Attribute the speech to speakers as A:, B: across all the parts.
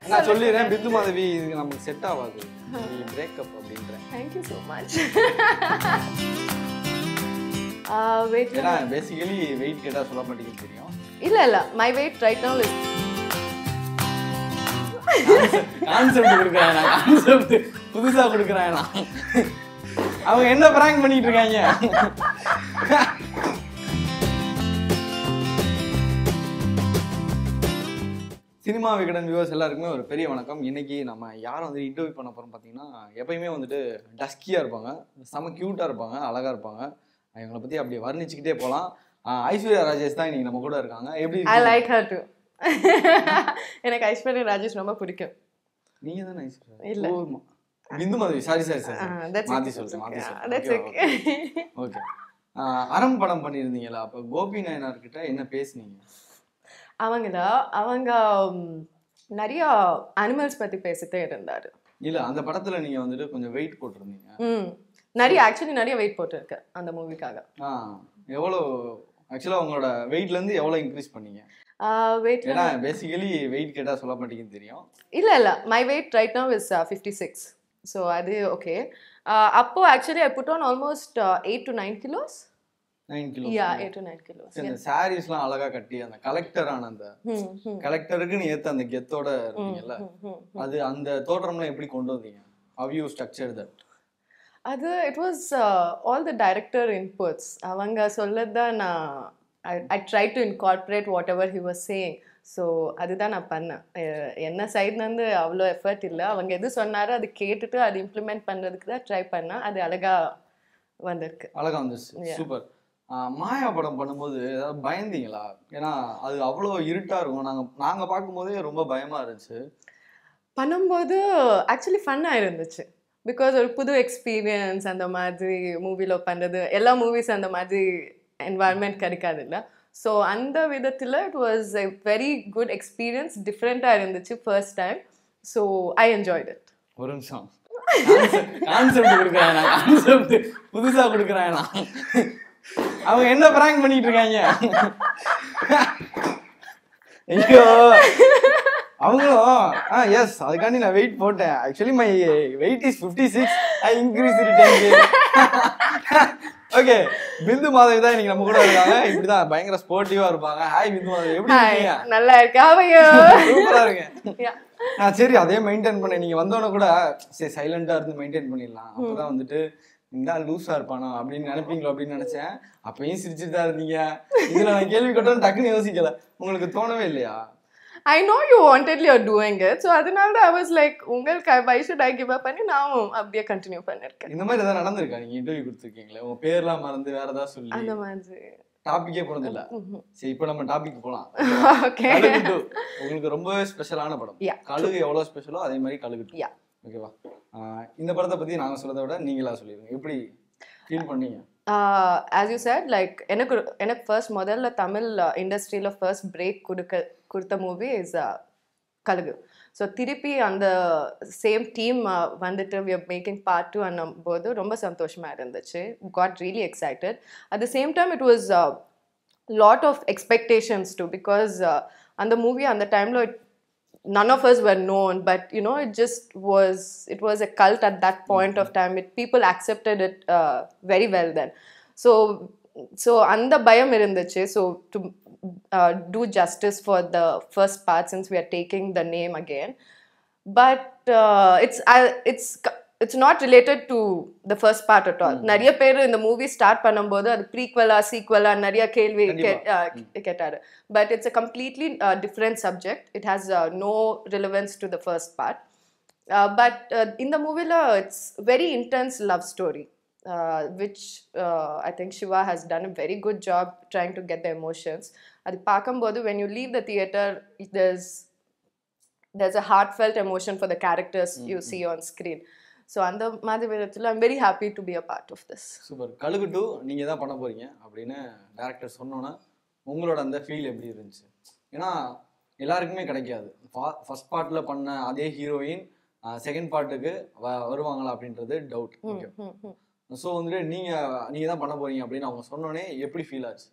A: நான் சொல்லிடுறேன் பிந்து மாதவி இது நமக்கு செட் ஆகாது நீ பிரேக்கப் அப்படின்றேன்
B: தேங்க்யூ ஸோ மச் வெயிட்
A: ஏன்னா பேசிக்கலி வெயிட் கேட்டா சொல்ல மாட்டேங்குது தெரியும்
B: இல்ல இல்ல my weight right now is
A: concept கொடுக்குறேன் நான் கான்செப்ட் புதுசா கொடுக்குறேன் நான் அவங்க என்ன பிராங்க் பண்ணிட்டு இருக்காங்க சினிமா விகடன் வியூவர்ஸ் எல்லாருக்குமே ஒரு பெரிய வணக்கம் இன்னைக்கு நம்ம யாரை வந்து இன்டர்வியூ பண்ண போறோம் பார்த்தீங்கன்னா எப்பயுமே வந்துட்டு டஸ்கியாக இருப்பாங்க செம க்யூட்டாக இருப்பாங்க அழகாக இருப்பாங்க இவங்களை பற்றி அப்படியே வர்ணிச்சுக்கிட்டே போகலாம் ஐஸ்வர்யா ராஜேஷ் தான் இன்னைக்கு நம்ம கூட இருக்காங்க எப்படி
B: ஐ
A: இருக்கீங்க?
B: லைக் ஹர் டு எனக்கு ஐஸ்வர்யா ராஜேஷ் ரொம்ப பிடிக்கும்
A: நீங்க தானே ஐஸ்வர்யா
B: இல்ல.
A: ஓ, ம- பிந்து மாதிரி sorry sorry sorry
B: Ah, that's
A: மாத்தி
B: okay.
A: சொல்றேன் மாத்தி
B: Yeah,
A: சொல்றேன்
B: that's
A: Okay,
B: okay.
A: ஓகே அறம் படம் பண்ணியிருந்தீங்களா அப்ப கோபி நாயனார் கிட்ட என்ன பேசுனீங்க
B: அவங்களா அவங்க ம், நிறைய அனிமல்ஸ் பத்தி பேசிட்டே இருந்தாரு
A: இல்ல அந்த படத்துல நீங்க வந்துட்டு கொஞ்சம் வெயிட் போட்டிருந்தீங்க
B: ம் நிறைய ஆக்சுவலி நிறைய வெயிட் போட்டிருக்கேன் அந்த மூவிக்காக
A: ஆ எவ்வளோ ஆக்சுவலா உங்களோட வெயிட்ல இருந்து எவ்வளவு இன்க்ரீஸ் பண்ணீங்க
B: வெயிட்
A: ஏன்னா பேசிக்கலி வெயிட் கேட்டா சொல்ல மாட்டேங்குது தெரியும்
B: இல்ல இல்ல my weight right now is fifty six so அது ஓகே அப்போ actually I put on almost eight to nine kilos
A: nine kilo
B: yeah eight to nine kilos
A: இந்த சாரீஸ்லாம் அழகா கட்டி அந்த கலெக்டரான அந்த கலெக்டருக்குன்னு ஏத்த அந்த கெத்தோட இருந்தீங்கல்ல அது அந்த தோற்றம்லாம் எப்படி கொண்டு வந்தீங்க ஹவ் யூ ஸ்ட்ரக்சர் தட்
B: அது it was all the director inputs அவங்க சொல்லதான் நான் I try to incorporate whatever he was saying so அதுதான் நான் பண்ணேன் அஹ் என்ன சைட்லேருந்து அவ்வளோ எஃபர்ட் இல்லை அவங்க எது சொன்னாரோ அது கேட்டுட்டு அது இம்ப்ளிமெண்ட் பண்ணுறதுக்கு தான் ட்ரை பண்ணேன் அது அழகா வந்திருக்கு
A: அழகா வந்துச்சு சூப்பர் மாயா படம் பண்ணும்போது ஏதாவது பயந்தீங்களா ஏன்னா அது அவ்வளோ இருட்டா இருக்கும் நாங்க நாங்க பார்க்கும்போதே ரொம்ப பயமா இருந்துச்சு
B: பண்ணும்போது ஆக்சுவலி ஃபன்னாக இருந்துச்சு பிகாஸ் ஒரு புது எக்ஸ்பீரியன்ஸ் அந்த மாதிரி மூவியில் பண்ணுறது எல்லா மூவிஸ் அந்த மாதிரி என்வாயன்மெண்ட் கிடைக்காது இல்லை ஸோ அந்த விதத்தில் it was a very good experience டிஃப்ரெண்ட்டாக இருந்துச்சு first time so I enjoyed it
A: ஒரு நிமிஷம் கான்செப்ட் கொடுக்குறேன் நான் கான்செப்ட் புதுசா கொடுக்குறேன் நான் அவங்க என்ன பிராங்க் பண்ணிட்டு இருக்காங்க ஐயோ அவங்களும் ஆ எஸ் அதுக்காண்டி நான் வெயிட் போட்டேன் actually my weight is fifty six I increase okay Bindu Madhavi தான் இன்னைக்கு நம்ம கூட இருக்காங்க இப்படிதான் பயங்கர ஸ்போர்ட்டிவா இருப்பாங்க ஹாய் பிந்து மாதவி எப்படி இருக்கீங்க
B: நல்லா இருக்கு அவையோ
A: சூப்பரா இருக்கு ஆ சரி அதே மெயின்டைன் பண்ண நீங்க வந்தோடனே கூட சரி சைலண்டா இருந்து மெயின்டைன் பண்ணிடலாம் அப்பதான் வந்துட்டு இந்த ஆள் லூஸா இருப்பானா அப்படின்னு நினைப்பீங்களோ அப்படின்னு நினைச்சேன் அப்பயும் சிரிச்சுட்டு தான் இருந்தீங்க இதுல நான் கேள்வி கேட்டோம் டக்குன்னு யோசிக்கல உங்களுக்கு தோணவே இல்லையா
B: I know you wanted you're doing it so அதனால தான் ஐ வாஸ் லைக் உங்களுக்கு I should I give up பண்ணி நானும் அப்படியே கண்டினியூ பண்ணியிருக்கேன்
A: இந்த மாதிரி ஏதாவது நடந்திருக்கா நீங்க இன்டர்வியூ கொடுத்துருக்கீங்களே உங்க பேர்லாம் மறந்து வேற ஏதாவது சொல்லி
B: அந்த மாதிரி
A: டாபிக்கே போனது இல்ல சரி இப்போ நம்ம டாபிக் போலாம்
B: ஓகே
A: கழுகு two. உங்களுக்கு ரொம்பவே ஸ்பெஷலான படம்
B: Yeah,
A: கழுகு எவ்வளவு ஸ்பெஷலோ அதே மாதிரி கழுகு two.
B: Yeah.
A: ஓகேவா ஆஹ் இந்த படத்தை பத்தி நாங்க சொல்றதை விட நீங்களா சொல்லிருங்க எப்படி ஃபீல் பண்ணீங்க
B: ஆஸ் யூ said லைக் எனக்கு ஒரு- எனக்கு ஃபர்ஸ்ட் முதல்ல தமிழ் இண்டஸ்ட்ரியில் ஃபர்ஸ்ட் பிரேக் கொடுக்க கொடுத்த மூவி இஸ் கழுகு ஸோ திருப்பி அந்த சேம் டீம் வந்துட்டு வி மேக்கிங் பார்ட் டூ அன்னும் போது ரொம்ப சந்தோஷமாக இருந்துச்சு got really excited at the same time it was lot of expectations to because அந்த மூவி அந்த டைமில் none of us were known but you know it just was it was a cult at that point of time it people accepted it uh, very well then so so அந்த பயம் இருந்துச்சு so to uh, do justice for the first part since we are taking the name again but uh, it's uh, it's it's not related to the first part at all நிறைய பேர் இந்த movie start பண்ணும்போது அது ப்ரீக்வலா சீக்வலா நிறைய கேள்வி கே- uh, கேட்டாரு but it's a completely different subject it has no relevance to the first part but இந்த மூவியில் it's very intense love story which I think Siva has done a very good job trying to get the emotions அது பார்க்கும்போது when you leave the theatre there's there's a heartfelt emotion for the characters you see on screen so அந்த மாதிரி விதத்தில் I'm very happy to be a part of this
A: super Kazhugu two நீங்க தான் பண்ண போறீங்க அப்படின்னு டேரக்டர் சொன்னோன்னே உங்களோட அந்த ஃபீல் எப்படி இருந்துச்சு ஏன்னா எல்லாருக்குமே கிடைக்காது ஃபர்ஸ்ட் பார்ட்ல பண்ண அதே ஹீரோயின் செகண்ட் பார்ட்டுக்கு வருவாங்களா அப்படின்றது டவுட் ஓகே ஸோ வந்துட்டு நீங்க நீங்க தான் பண்ண போறீங்க அப்படின்னு அவங்க சொன்னோன்னே எப்படி ஃபீல் ஆச்சு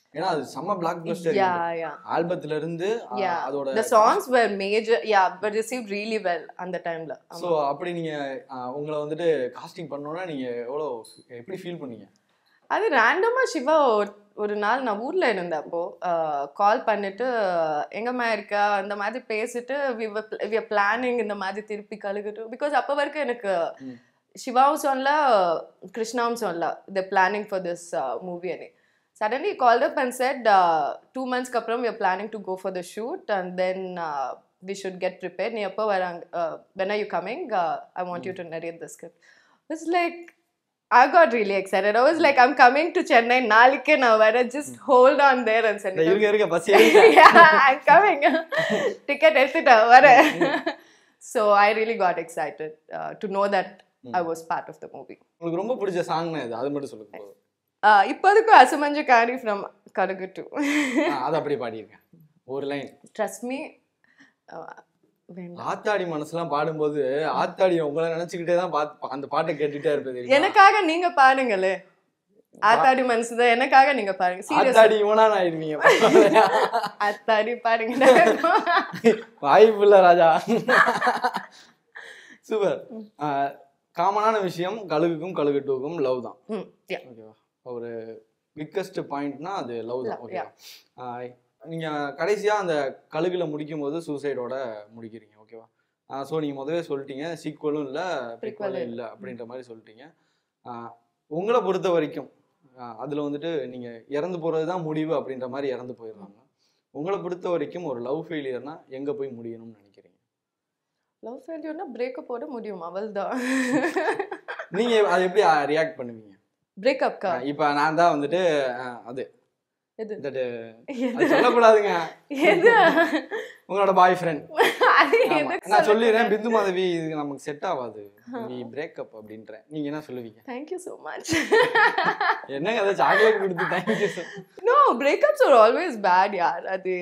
A: ஏன்னா அது செம்ம பிளாக் பஸ்டர்
B: yeah yeah
A: ஆல்பத்துல இருந்து அ,
B: yeah
A: அதோட
B: the songs were major yeah but received really well அந்த டைம்ல
A: சோ அப்படி நீங்க அ, உங்களை வந்துட்டு காஸ்டிங் பண்ணோம்னா நீங்க எவ்வளவு எப்படி ஃபீல் பண்ணீங்க
B: அது ரேண்டமா சிவா ஒரு- ஒரு நாள் நான் ஊர்ல இருந்தேன் அப்போ கால் பண்ணிட்டு எங்கம்மா இருக்கா அந்த மாதிரி பேசிட்டு வி ஆர் பிளானிங் இந்த மாதிரி திருப்பி கழுகிட்டு பிகாஸ் அப்போ வரைக்கும் எனக்கு
A: ம்.
B: சிவாவும் சொல்லல கிருஷ்ணாவும் சொல்லல the planning for this movie any suddenly call up and said two மந்த்ஸ்க்கு அப்புறம் we are planning to go for the shoot and then we should get prepare நீ எப்போ வராங்க when are you coming I want you to narrate the script it's like I got really excited. I was like, I'm coming to Chennai. Nalike Navara. Just hold on there and send
A: இந்த
B: it.
A: இருக்க இருக்க bus
B: yeah, I'm coming. Ticket எடுத்துட்டா வரேன். So I really got excited uh, to know that I was part of the movie.
A: உங்களுக்கு ரொம்ப பிடிச்ச சாங்னா இது அது மட்டும் சொல்லுங்க போதும்.
B: Uh, இப்போதைக்கு அசுமஞ்சு காரி ஃப்ரம் கடுகு டு
A: ஆ, அது அப்படியே பாடியிருக்கேன் ஒரு லைன்
B: ட்ரஸ்ட் மீ வேண்டாம்
A: ஆத்தாடி மனசுலாம் பாடும்போது ஆத்தாடி உங்களை நினைச்சுக்கிட்டே தான் பாத்து அந்த பாட்டை கேட்டுட்டே இருப்பேன் தெரியுமா?
B: எனக்காக நீங்க பாருங்களே ஆத்தாடி மனசுதான் எனக்காக நீங்க பாருங்க சீரியஸ்
A: ஆத்தாடி இவனா ஆயிடுவீங்க
B: ஆத்தாடி பாருங்க
A: வாய்ப்பு இல்ல ராஜா சூப்பர் காமனான விஷயம் கழுகுக்கும் கழுகு டூக்கும் லவ் தான்
B: ம் yeah.
A: ஓகேவா ஒரு பிக்கஸ்ட் பாயிண்ட்னா அது லவ் தான்
B: Love,
A: ஓகேவா நீங்க கடைசியா அந்த கழுகுல முடிக்கும் போது சூசைடோட முடிக்கிறீங்க ஓகேவா ஸோ நீங்க முதவே சொல்லிட்டீங்க சீக்வலும் இல்ல ப்ரிக்வலும் இல்ல அப்படின்ற மாதிரி சொல்லிட்டீங்க ஆஹ் உங்களை பொறுத்த வரைக்கும் ஆஹ் அதுல வந்துட்டு நீங்க இறந்து போறது தான் முடிவு அப்படின்ற மாதிரி இறந்து போயிடுறாங்க உங்களை பொறுத்த வரைக்கும் ஒரு லவ் ஃபெயிலியர்னா எங்க போய் முடியணும்னு நினைக்கிறீங்க
B: லவ் ஃபெயிலியர்னா பிரேக்கப்போட முடியும் அவள் தான்
A: நீங்க அதை எப்படி ரியாக்ட் பண்ணுவீங்க
B: பிரேக்கப்கா
A: ஆஹ் இப்ப நான் தான் வந்துட்டு ஆஹ் அது
B: எது
A: that, அது சொல்லக்கூடாதுங்க
B: எது
A: உங்களோட பாய் ஃப்ரெண்ட்
B: அது
A: ஆமா.
B: எதுக்கு
A: நான் சொல்லிடுறேன் பிந்து மாதவி இது நமக்கு செட் ஆகாது நீ பிரேக்கப் அப்படின்றேன் நீங்க என்ன சொல்லுவீங்க
B: தேங்க்யூ ஸோ மச்
A: என்னங்க அதை சாக்லேட் கொடுத்து thank you
B: no breakups are always bad யார் அது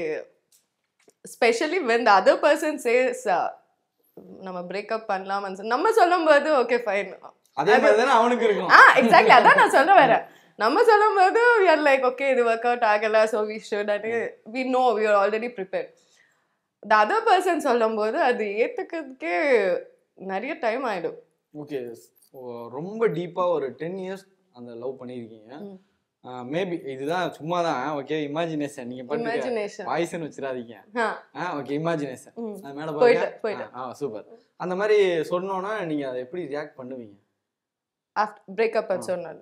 B: specially when the other person says நம்ம பிரேக்கப் பண்ணலாம் நம்ம சொல்லும்போது ஓகே ஃபைன்
A: அதே மாதிரி தானே அவனுக்கு இருக்கும்
B: ஆ எக்ஸாக்ட்லி அதான் நான் சொல்ல வரேன் நம்ம சொல்லும்போது வி ஆர் லைக் ஓகே இது ஒர்க் அவுட் ஆகல ஸோ வி ஷுட் அது we know we are already prepare the other person சொல்லும்போது அது ஏற்றுக்கிறதுக்கே நிறைய டைம் ஆயிடும்
A: ஓகே ரொம்ப டீப்பா ஒரு டென் இயர்ஸ் அந்த லவ் பண்ணியிருக்கீங்க
B: ம்.
A: மேபி இதுதான் சும்மா தான் ஓகே இமேஜினேஷன் நீங்க பண்ணுங்க
B: இமேஜினேஷன்
A: வாய்ஸ்னு வச்சிடாதீங்க ஆ ஓகே இமேஜினேஷன்
B: ம்.
A: அது மேல
B: போயிட்டு,
A: பாருங்க
B: போயிட்டு.
A: ஆ சூப்பர் அந்த மாதிரி சொன்னோன்னா நீங்க அதை எப்படி ரியாக்ட் பண்ணுவீங்க
B: after breakup and so on.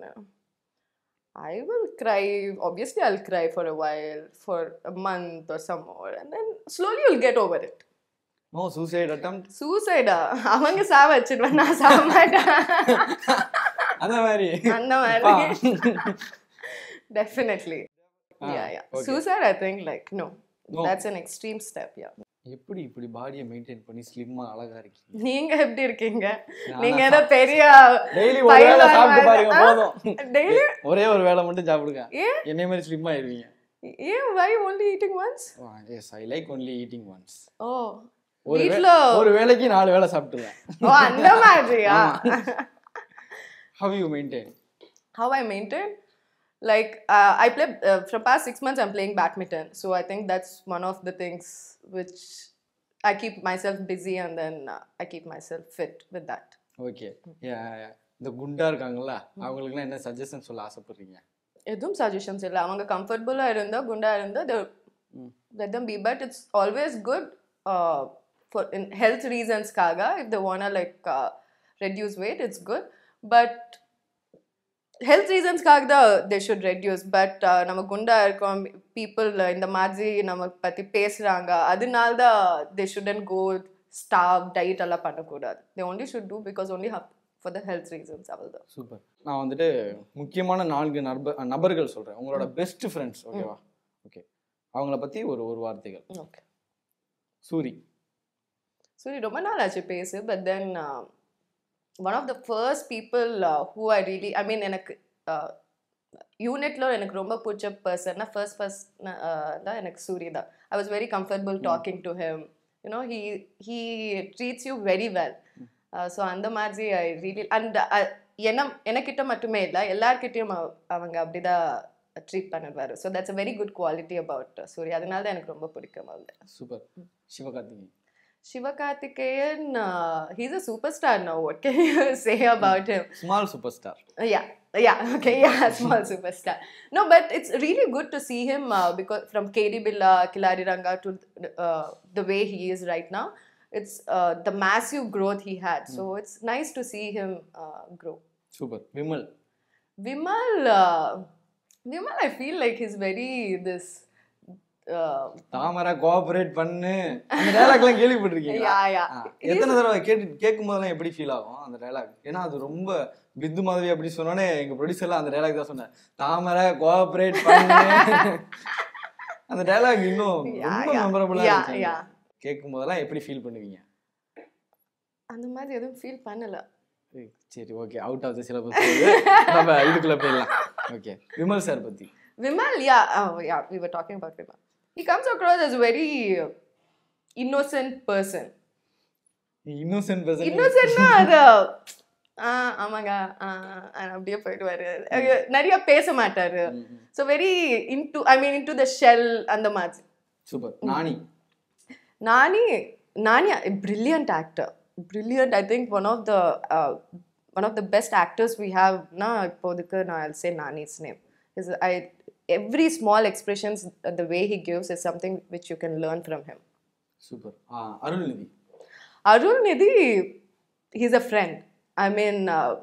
B: I will cry. Obviously, I'll cry for a while, for a month or some more, and then slowly you'll get over it.
A: No suicide attempt
B: சூசைடா அவங்க சாவ வச்சிடுவேன் நான் சாவ மாட்டேன்
A: அந்த மாதிரி
B: அந்த மாதிரி
A: அப்பா.
B: Definitely
A: ah,
B: yeah yeah
A: okay.
B: suicide i think like no
A: No.
B: that's an extreme step yeah
A: எப்படி இப்படி பாடியை மெயின்டைன் பண்ணி ஸ்லிம்மா அழகா இருக்கீங்க
B: நீங்க எப்படி இருக்கீங்க
A: நானா
B: நீங்க ஏதோ பெரிய
A: டெய்லி ஒரு வேளை சாப்பிட்டு பாருங்க போதும்
B: டெய்லி
A: ஒரே ஒரு வேளை மட்டும் சாப்பிடுங்க
B: ஏன்
A: என்னைய மாதிரி ஸ்லிம் ஆயிருவீங்க
B: ஏன் why only eating once
A: yes I like only eating once
B: oh
A: ஒரு வே-
B: வீட்ல
A: ஒரு வேளைக்கு நாலு வேளை சாப்பிட்டுருவேன்
B: ஓ அந்த மாதிரியா
A: how you maintain
B: how I maintain like uh, I play uh, from past six months I'm playing badminton so I think that's one of the things which I keep myself busy and then uh, I keep myself fit with that
A: okay இந்த குண்டா இருக்காங்கல்ல அவங்களுக்குலாம் என்ன suggestion சொல்ல ஆசைப்படுறீங்க
B: எதுவும் suggestions இல்லை அவங்க கம்ஃபர்டபுளாக இருந்தா குண்டா இருந்தா
A: ம்.
B: let them be but it's always good uh, for in health reasonskaga if they wanna like uh, reduce weight it's good but health ரீசன்ஸ்க்காக தான் தே ஷுட் ரெடியூஸ் பட் நம்ம குண்டா இருக்கோம் பீப்புள் இந்த மாதிரி நம்ம பற்றி பேசுகிறாங்க அதனால தான் தே ஷுடன் கோ ஸ்டாவ் டயட் எல்லாம் பண்ணக்கூடாது they only should do because only for the health reasons அவள் தான்
A: சூப்பர் நான் வந்துட்டு முக்கியமான நான்கு நபர் நபர்கள் சொல்றேன் உங்களோட பெஸ்ட் ஃப்ரெண்ட்ஸ் ஓகேவா ஓகே அவங்கள பத்தி ஒரு ஒரு வார்த்தைகள்
B: ஓகே
A: சூரி
B: சரி ரொம்ப நாள் ஆச்சு பேசு but then one of the first people who I really I mean எனக்கு யூனிட்ல எனக்கு ரொம்ப பிடிச்ச பர்சன்னா ஃபர்ஸ்ட் ஃபர்ஸ்ட் தான் எனக்கு சூரி தான் I was very comfortable talking to him you know he he treats you very well so அந்த மாதிரி ஐ ரியலி அண்ட் என்ன எனக்கிட்ட மட்டுமே இல்லை எல்லார்கிட்டயும் அவ- அவங்க அப்படிதான் ட்ரீட் பண்ணிடுவாரு so that's a very good quality about Suriya அதனால தான் எனக்கு ரொம்ப பிடிக்கும் அவர்
A: super Sivakarthikeyan
B: Sivakarthikeyan he's a super star no what can you say about him
A: small super star
B: yeah yeah okay yeah small superstar no but it's really good to see him uh, because from kd billa kilari ranga to uh, the way he is right now it's uh, the massive growth he had so it's nice to see him uh, grow
A: super Vimal
B: vimal uh, vimal i feel like he's very this uh,
A: தாமரை cooperate பண்ணு அந்த டைலாக்லாம் கேள்விப்பட்டிருக்கீங்களா
B: yeah yeah
A: ஆ, எத்தனை தடவை கேட்டு கேட்கும் போதெல்லாம் எப்படி ஃபீல் ஆகும் அந்த டைலாக் ஏன்னா அது ரொம்ப பித்து மாதிரி அப்படி சொன்னோன்னே எங்க ப்ரொடியூசர்லாம் அந்த டைலாக் தான் சொன்னேன் தாமரை கோஆபரேட் பண்ணு அந்த டைலாக் இன்னும்
B: Yeah,
A: ரொம்ப
B: yeah.
A: மெமரபிளா
B: Yeah,
A: இருந்துச்சு
B: yeah.
A: கேட்கும் போதெல்லாம் எப்படி ஃபீல் பண்ணுவீங்க
B: அந்த மாதிரி எதுவும் ஃபீல் பண்ணல
A: ஏய், சரி okay out of the syllabus நம்ம இதுக்குள்ள போயிடலாம் ஓகே விமல் சார் பத்தி
B: Vimal, yeah, oh, yeah, we were talking about Vimal. He comes across as a very uh, innocent person.
A: Innocent person
B: இன்னோசென்ட்னா அது ஆ ஆமாங்க ஆ ஆ, அப்படியே போயிடுவாரு அது நிறைய பேச மாட்டாரு so very into I mean into the shell அந்த மாதிரி
A: super Nani
B: Nani Nani brilliant actor brilliant I think one of the one of the best actors we ஹாவ்னா இப்போதுக்கு நான் I'll say Nani's name is I every small expressions the way he gives is something which you can learn from him
A: super Arulnithi
B: Arul Nithi he's a friend I mean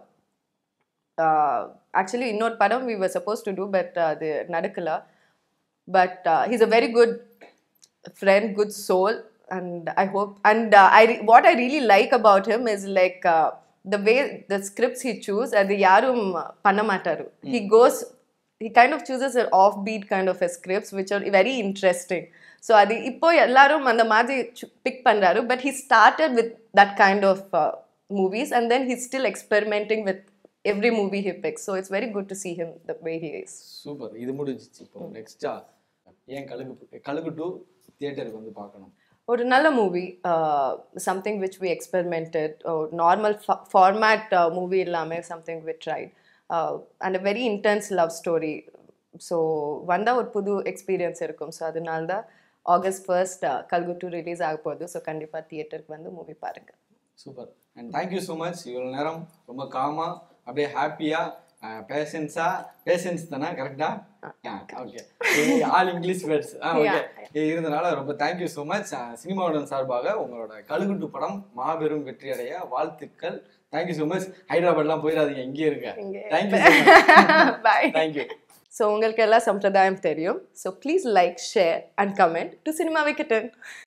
B: actually இன்னொரு படம் we var suppose to do but அது நடக்கல but he's a very good friend good soul and I hope and I what I really like about him is like the way the scripts he choose அது யாரும் பண்ண மாட்டாரு he goes he kind of chooses an offbeat kind of a scripts which are very interesting so அது இப்போ எல்லாரும் அந்த மாதிரி big பண்றாரு but he started with that kind of uh, movies and then he's still experimenting with every movie he picks so it's very good to see him the way he is
A: super இது முடிஞ்சிச்சு இப்போ நெக்ஸ்டா ஏன் கழுகு கழுகு two தியேட்டருக்கு வந்து பார்க்கணும்
B: ஒரு நல்ல movie something which we experimented normal format movie இல்லாமல் something we tried and very intense love story so வந்தால் ஒரு புது எக்ஸ்பீரியன்ஸ் இருக்கும் ஸோ அதனால தான் ஆகஸ்ட் ஃபர்ஸ்ட் கல்கு டூ ரிலீஸ் ஆக போகுது ஸோ கண்டிப்பாக தியேட்டருக்கு வந்து மூவி பாருங்கள்
A: super and thank you so much இவ்வளோ நேரம் ரொம்ப காமா அப்படியே ஹாப்பியா பேஷன்ஸா பேஷன்ஸ் தானே கரெக்டா okay all English words okay இருந்தனால ரொம்ப தேங்க்யூ ஸோ மச் சினிமாவுடன் சார்பாக உங்களோட கழுகுட்டு படம் மாபெரும் வெற்றி அடைய வாழ்த்துக்கள் தேங்க்யூ ஸோ மச் ஹைதராபாத்லாம் போயிடாதீங்க இங்கே இருங்க
B: இங்கே.
A: தேங்க்யூ
B: பாய்
A: தேங்க்யூ
B: ஸோ உங்களுக்கு எல்லாம் சம்பிரதாயம் தெரியும் so please like share and comment to cinema விக்கெட்டன்